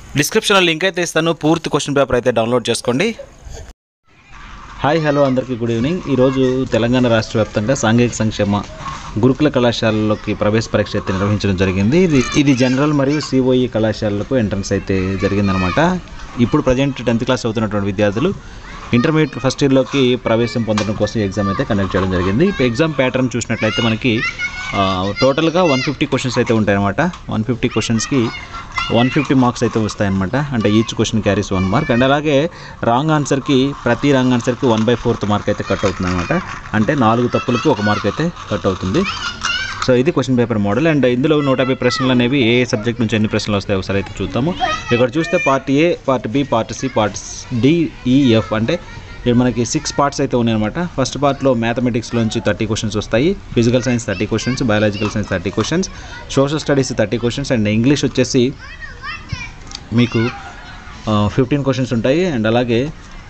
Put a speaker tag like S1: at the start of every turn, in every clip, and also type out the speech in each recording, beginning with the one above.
S1: డిస్క్రిప్షన్లో లింక్ అయితే ఇస్తాను పూర్తి క్వశ్చన్ పేపర్ అయితే డౌన్లోడ్ చేసుకోండి హాయ్ హలో అందరికీ గుడ్ ఈవినింగ్ ఈరోజు తెలంగాణ రాష్ట్ర వ్యాప్తంగా సాంఘిక సంక్షేమ గురుకుల కళాశాలలోకి ప్రవేశ పరీక్ష అయితే నిర్వహించడం జరిగింది ఇది ఇది జనరల్ మరియు సిఓఈ కళాశాలలకు ఎంట్రన్స్ అయితే జరిగిందనమాట ఇప్పుడు ప్రజెంట్ టెన్త్ క్లాస్ అవుతున్నటువంటి విద్యార్థులు ఇంటర్మీడియట్ ఫస్ట్ ఇయర్లోకి ప్రవేశం పొందడం కోసం ఎగ్జామ్ అయితే కండక్ట్ చేయడం జరిగింది ఇప్పుడు ఎగ్జామ్ ప్యాటర్న్ చూసినట్లయితే మనకి ఆ, టోటల్గా వన్ ఫిఫ్టీ క్వశ్చన్స్ అయితే ఉంటాయన్నమాట వన్ ఫిఫ్టీ క్వశ్చన్స్కి వన్ ఫిఫ్టీ మార్క్స్ అయితే వస్తాయన్నమాట అంటే each question carries one mark and అలాగే రాంగ్ ఆన్సర్కి ప్రతి రాంగ్ ఆన్సర్కి వన్ బై ఫోర్త్ మార్క్ అయితే కట్ అవుతుంది అనమాట అంటే నాలుగు తప్పులకు ఒక మార్క్ అయితే కట్ అవుతుంది సో ఇది క్వశ్చన్ పేపర్ మోడల్ అండ్ ఇందులో నూట యాభై ప్రశ్నలు అనేవి ఏ సబ్జెక్ట్ నుంచి ఎన్ని ప్రశ్నలు వస్తాయో ఒకసారి అయితే చూద్దాము ఇక్కడ చూస్తే part A part B part C part DEF అంటే ఇక్కడ మనకి సిక్స్ పార్ట్స్ అయితే ఉన్నాయన్నమాట ఫస్ట్ పార్ట్లో మ్యాథమెటిక్స్లోంచి థర్టీ క్వశ్చన్స్ వస్తాయి physical science thirty questions biological science thirty questions social studies thirty questions and English వచ్చేసి మీకు ఫిఫ్టీన్ క్వశ్చన్స్ ఉంటాయి అండ్ అలాగే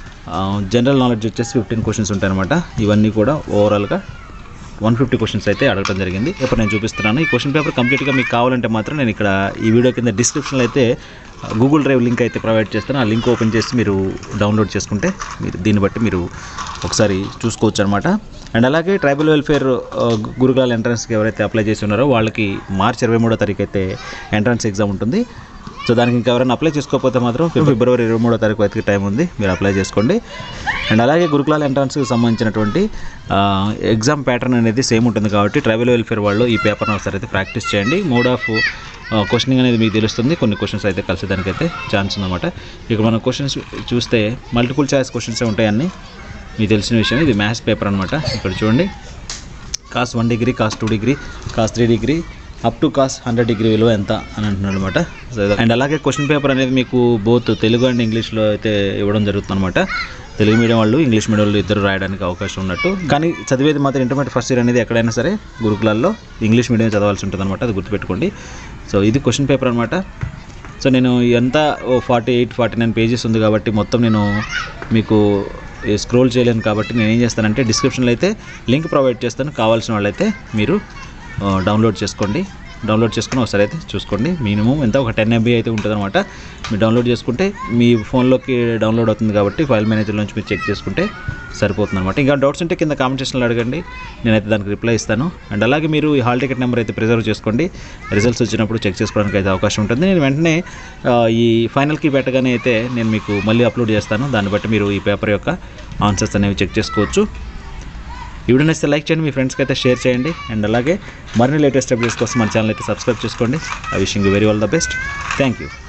S1: జనరల్ నాలెడ్జ్ వచ్చేసి ఫిఫ్టీన్ క్వశ్చన్స్ ఉంటాయి అనమాట ఇవన్నీ కూడా ఓవరాల్గా వన్ ఫిఫ్టీ క్వశ్చన్స్ అయితే అడగడం జరిగింది ఇప్పుడు నేను చూపిస్తున్నాను ఈ క్వశ్చన్ పేపర్ కంప్లీట్గా మీకు కావాలంటే మాత్రం నేను ఇక్కడ ఈ వీడియో కింద డిస్క్రిప్షన్లో అయితే గూగుల్ డ్రైవ్ లింక్ అయితే ప్రొవైడ్ చేస్తాను ఆ లింక్ ఓపెన్ చేసి మీరు డౌన్లోడ్ చేసుకుంటే మీరు దీన్ని బట్టి మీరు ఒకసారి చూసుకోవచ్చు అనమాట అండ్ అలాగే ట్రైబల్ వెల్ఫేర్ గురుకులాల ఎంట్రన్స్కి ఎవరైతే అప్లై చేసి ఉన్నారో వాళ్ళకి మార్చి ఇరవై మూడో తారీఖు అయితే ఎంట్రన్స్ ఎగ్జామ్ ఉంటుంది సో దానికి ఇంకా ఎవరైనా అప్లై చేసుకోకపోతే మాత్రం ఫిబ్రవరి ఇరవై మూడో తారీఖు వరకు టైం ఉంది మీరు అప్లై చేసుకోండి అండ్ అలాగే గురుకులాల ఎంట్రన్స్కి సంబంధించినటువంటి ఎగ్జామ్ ప్యాటర్న్ అనేది సేమ్ ఉంటుంది కాబట్టి ట్రైబల్ వెల్ఫేర్ వాళ్ళు ఈ పేపర్ని ఒకసారి అయితే ప్రాక్టీస్ చేయండి మోడ్ ఆఫ్ క్వశ్చనింగ్ అనేది మీకు తెలుస్తుంది కొన్ని క్వశ్చన్స్ అయితే కలిసేదానికి అయితే ఛాన్స్ ఉందన్నమాట ఇక మన క్వశ్చన్స్ చూస్తే మల్టిపుల్ చాయిస్ క్వశ్చన్సే ఉంటాయి అన్నీ మీకు తెలిసిన విషయం ఇది మ్యాథ్స్ పేపర్ అనమాట ఇక్కడ చూడండి cos one degree cos two degree cos three degree up to cos hundred degree విలువ ఎంత అని అంటున్నాడు అనమాట అండ్ అలాగే క్వశ్చన్ పేపర్ అనేది మీకు బోత్ తెలుగు అండ్ ఇంగ్లీష్లో అయితే ఇవ్వడం జరుగుతుంది అనమాట తెలుగు మీడియం వాళ్ళు ఇంగ్లీష్ మీడియం వాళ్ళు ఇద్దరు రాయడానికి అవకాశం ఉన్నట్టు కానీ చదివేది మాత్రం ఇంటర్మీడియట్ ఫస్ట్ ఇయర్ అనేది ఎక్కడైనా సరే గురుకులాల్లో ఇంగ్లీష్ మీడియం చదవాల్సి ఉంటుంది అనమాట అది గుర్తుపెట్టుకోండి సో ఇది క్వశ్చన్ పేపర్ అనమాట సో నేను ఎంత forty eight forty nine pages ఉంది కాబట్టి మొత్తం నేను మీకు స్క్రోల్ చేయలేను కాబట్టి నేను ఏం చేస్తానంటే డిస్క్రిప్షన్లో అయితే లింక్ ప్రొవైడ్ చేస్తాను కావాల్సిన వాళ్ళైతే మీరు ఆ, డౌన్లోడ్ చేసుకోండి డౌన్లోడ్ చేసుకుని ఒకసారి అయితే చూసుకోండి మినిమం ఎంత ఒక టెన్ ఎంబీ అయితే ఉంటుంది అనమాట మీరు డౌన్లోడ్ చేసుకుంటే మీ ఫోన్లోకి డౌన్లోడ్ అవుతుంది కాబట్టి ఫైల్ మేనేజర్ నుంచి మీరు చెక్ చేసుకుంటే సరిపోతుంది అనమాట ఇంకా డౌట్స్ ఉంటే కింద కామెంట్ సెక్షన్లో అడగండి నేనైతే దానికి రిప్లై ఇస్తాను అండ్ అలాగే మీరు ఈ హాల్ టికెట్ నెంబర్ అయితే ప్రిజర్వ్ చేసుకోండి రిజల్ట్స్ వచ్చినప్పుడు చెక్ చేసుకోవడానికి అయితే అవకాశం ఉంటుంది నేను వెంటనే ఆ, ఈ ఫైనల్కి పెట్టగానే అయితే నేను మీకు మళ్ళీ అప్లోడ్ చేస్తాను దాన్ని బట్టి మీరు ఈ పేపర్ యొక్క ఆన్సర్స్ అనేవి చెక్ చేసుకోవచ్చు ఈ వీడియో నచ్చితే లైక్ చేయండి మీ ఫ్రెండ్స్కి అయితే షేర్ చేయండి అండ్ అలాగే మరిన్ని లేటెస్ట్ అప్డేట్స్ కోసం మన ఛానల్ అయితే సబ్స్క్రైబ్ చేసుకోండి I wishing you very all the best thank you